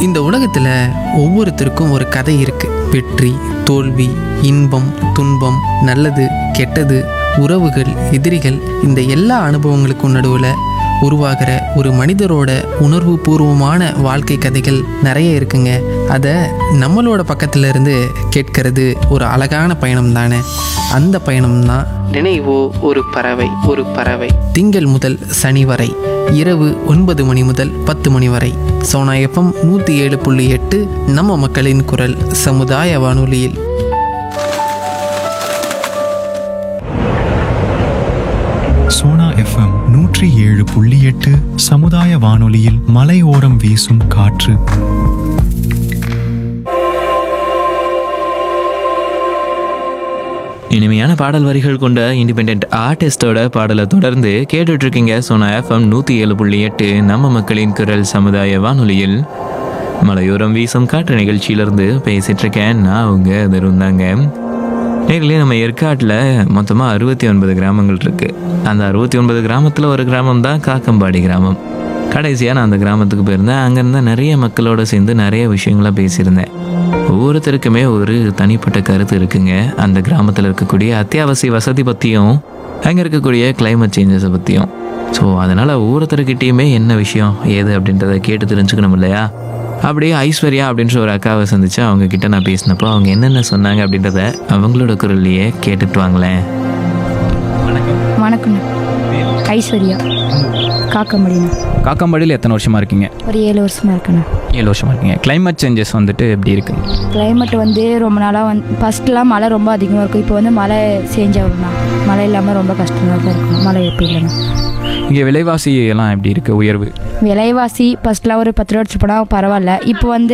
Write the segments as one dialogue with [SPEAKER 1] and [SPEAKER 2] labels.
[SPEAKER 1] இந்த உலகத்தில் ஒவ்வொருத்தருக்கும் ஒரு கதை இருக்கு வெற்றி தோல்வி இன்பம் துன்பம் நல்லது கெட்டது உறவுகள் எதிரிகள் இந்த எல்லா அனுபவங்களுக்கும் நடுவில் உருவாகிற ஒரு மனிதரோட உணர்வு பூர்வமான வாழ்க்கை கதைகள் நிறைய இருக்குங்க அதை நம்மளோட பக்கத்துல இருந்து கேட்கறது ஒரு அழகான பயணம் தானே அந்த பயணம் தான் நினைவோ ஒரு பறவை ஒரு பறவை திங்கள் முதல் சனி வரை இரவு ஒன்பது மணி முதல் பத்து மணி வரை சோனா எஃப்எம் நூற்றி ஏழு புள்ளி எட்டு நம்ம மக்களின் குரல் சமுதாய வானொலியில்
[SPEAKER 2] சோனா எஃப்எம் நூற்றி ஏழு புள்ளி எட்டு சமுதாய வானொலியில் மலையோரம் வீசும் காற்று
[SPEAKER 3] இனிமையான பாடல் வரிகள் கொண்ட இண்டிபெண்ட் ஆர்டிஸ்டோட பாடலை தொடர்ந்து கேட்டுட்டு இருக்கீங்க சோனா எஃப்எம் நூற்றி ஏழு புள்ளி எட்டு நம்ம மக்களின் குரல் சமுதாய வானொலியில் மலையோரம் வீசும் காற்று நிகழ்ச்சியிலிருந்து பேசிட்டு இருக்கேன் நான் அவங்க இருந்தாங்க நேரிலே நம்ம ஏற்காட்டில் மொத்தமாக அறுபத்தி ஒன்பது கிராமங்கள் இருக்கு அந்த அறுபத்தி ஒன்பது கிராமத்தில் ஒரு கிராமம் தான் காக்கம்பாடி கிராமம் கடைசியாக நான் அந்த கிராமத்துக்கு போயிருந்தேன் அங்கேருந்து நிறைய மக்களோட சேர்ந்து நிறைய விஷயங்களை பேசியிருந்தேன் ஒவ்வொருத்தருக்குமே ஒரு தனிப்பட்ட கருத்து இருக்குங்க அந்த கிராமத்தில் இருக்கக்கூடிய அத்தியாவசிய வசதி பற்றியும் அங்கே இருக்கக்கூடிய climate சேஞ்சஸை பற்றியும் ஸோ அதனால் ஒவ்வொருத்தருக்கிட்டேயுமே என்ன விஷயம் ஏது அப்படின்றத கேட்டு தெரிஞ்சுக்கணும் இல்லையா அப்படியே ஐஸ்வர்யா அப்படின்ற ஒரு அக்காவை சந்திச்சு அவங்க கிட்ட நான் பேசினப்போ அவங்க என்னென்ன சொன்னாங்க அப்படின்றத அவங்களோட குரல்லையே கேட்டுட்டு வாங்களேன்
[SPEAKER 4] வணக்கண்ணா ஐஸ்வர்யா காக்கம்படிண்ணா
[SPEAKER 5] காக்கம்பாடியில் எத்தனை வருஷமா இருக்கீங்க
[SPEAKER 4] ஒரு ஏழு வருஷமா இருக்குண்ணா
[SPEAKER 5] ஏழு வருஷமா இருக்கீங்க climate சேஞ்சஸ் வந்துட்டு எப்படி இருக்குங்க
[SPEAKER 4] கிளைமேட் வந்து ரொம்ப நாளாக வந்து ஃபஸ்ட்லாம் மழை ரொம்ப அதிகமாக இருக்கும் இப்போ வந்து மழை சேஞ்ச் ஆகுதுண்ணா மழை இல்லாமல் ரொம்ப கஷ்டமாக தான் இருக்கும் மழை எப்போ இல்லைண்ணா
[SPEAKER 5] இங்கே விலைவாசி எல்லாம் எப்படி இருக்கு உயர்வு
[SPEAKER 4] விலைவாசி ஃபஸ்ட்லாம் ஒரு பத்து ரூபா எடுத்துட்டு போனால் பரவாயில்ல இப்போ வந்து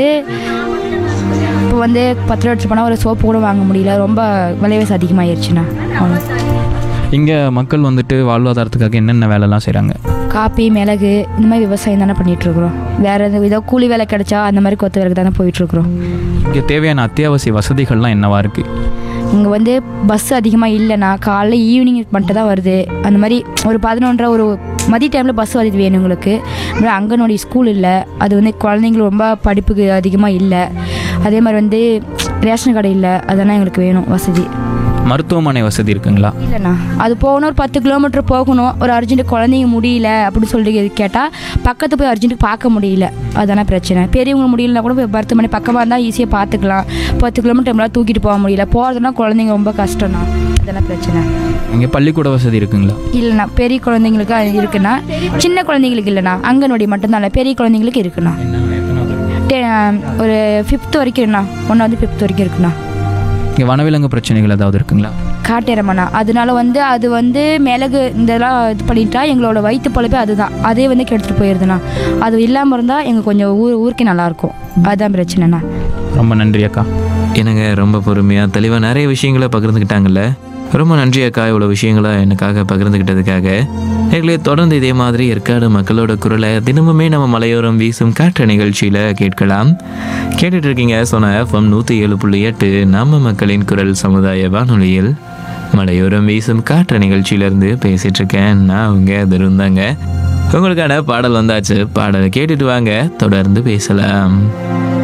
[SPEAKER 4] இப்போ வந்து பத்து ரூபா எடுத்துட்டு போனால் ஒரு சோப்பு கூட வாங்க முடியல ரொம்ப விலைவாசி அதிகமாகிடுச்சுண்ணா அவ்வளோ
[SPEAKER 5] இங்கே மக்கள் வந்துட்டு வாழ்வாதாரத்துக்காக என்னென்ன வேலைலாம் செய்கிறாங்க
[SPEAKER 4] காப்பி மிளகு இந்த மாதிரி விவசாயம் தானே பண்ணிகிட்ருக்குறோம் வேறு எதுவும் ஏதோ கூலி வேலை கிடைச்சா அந்த மாதிரி கொத்து வேலைக்கு தானே போயிட்டுருக்குறோம்
[SPEAKER 5] இங்கே தேவையான அத்தியாவசிய வசதிகள்லாம் என்னவா இருக்கு
[SPEAKER 4] இங்கே வந்து பஸ் அதிகமாக இல்லைண்ணா காலைல ஈவினிங் மட்டும் தான் வருது அந்த மாதிரி ஒரு பதினொன்றரை ஒரு மதிய டைமில் பஸ் வசதி வேணும் உங்களுக்கு அப்புறம் அங்கன்வாடி ஸ்கூல் இல்லை அது வந்து குழந்தைங்களுக்கு ரொம்ப படிப்புக்கு அதிகமாக இல்லை அதே மாதிரி வந்து ரேஷன் கடை இல்லை அதெல்லாம் எங்களுக்கு வேணும் வசதி
[SPEAKER 5] மருத்துவமனை வசதி இருக்குங்களா
[SPEAKER 4] இல்லைண்ணா அது போகணும் ஒரு பத்து கிலோமீட்டர் போகணும் ஒரு அர்ஜென்ட் குழந்தைங்க முடியல அப்படின்னு சொல்லிட்டு கேட்டால் பக்கத்து போய் அர்ஜென்ட் பார்க்க முடியல அதானே பிரச்சனை பெரியவங்க முடியலனா கூட போய் மருத்துவமனை பக்கமாக இருந்தால் ஈஸியாக பார்த்துக்கலாம் பத்து கிலோமீட்டர் நம்மளால் தூக்கிட்டு போக முடியல போகிறதுனா குழந்தைங்க ரொம்ப கஷ்டம்ண்ணா அதெல்லாம் பிரச்சனை
[SPEAKER 5] இங்கே பள்ளிக்கூட வசதி இருக்குங்களா
[SPEAKER 4] இல்லைண்ணா பெரிய குழந்தைங்களுக்கு அது இருக்குண்ணா சின்ன குழந்தைங்களுக்கு இல்லைண்ணா அங்கன்வாடி மட்டும்தான் இல்லை பெரிய குழந்தைங்களுக்கு இருக்குண்ணா டெ- ஒரு ஃபிஃப்த் வரைக்கும் இருக்குண்ணா ஒன்றாவது ஃபிஃப்த் வரைக்கும் இருக்குண்ணா
[SPEAKER 5] இங்கே வனவிலங்கு பிரச்சனைகள் ஏதாவது இருக்குங்களா
[SPEAKER 4] காட்டேரமண்ணா அதனால வந்து அது வந்து மிளகு இதெல்லாம் இது பண்ணிட்டா எங்களோட வயிற்று பொழப்பே அதுதான் அதே வந்து கெடுத்துட்டு போயிடுதுண்ணா அது இல்லாமல் இருந்தால் எங்கள் கொஞ்சம் ஊர் ஊருக்கே நல்லாயிருக்கும் அதுதான் பிரச்சனைண்ணா
[SPEAKER 5] ரொம்ப நன்றி அக்கா
[SPEAKER 3] எனக்கு ரொம்ப பொறுமையாக தெளிவாக நிறைய விஷயங்களை பகிர்ந்துக்கிட்டாங்கல்ல ரொம்ப நன்றி அக்கா இவ்வளோ விஷயங்களை எனக்காக பகிர்ந்துக்கிட்டதுக்காக எங்களே தொடர்ந்து இதே மாதிரி ஏற்காடு மக்களோட குரலை தினமுமே நம்ம மலையோரம் வீசும் காற்று நிகழ்ச்சியில் கேட்கலாம் கேட்டுட்டு இருக்கீங்க சொன்ன எஃப்எம் நூற்றி ஏழு புள்ளி எட்டு நம்ம மக்களின் குரல் சமுதாய வானொலியில் மலையோரம் வீசும் காற்று நிகழ்ச்சியிலேருந்து பேசிட்டு இருக்கேன் நான் அவங்க அது இருந்தாங்க உங்களுக்கான பாடல் வந்தாச்சு பாடலை கேட்டுட்டு வாங்க தொடர்ந்து பேசலாம்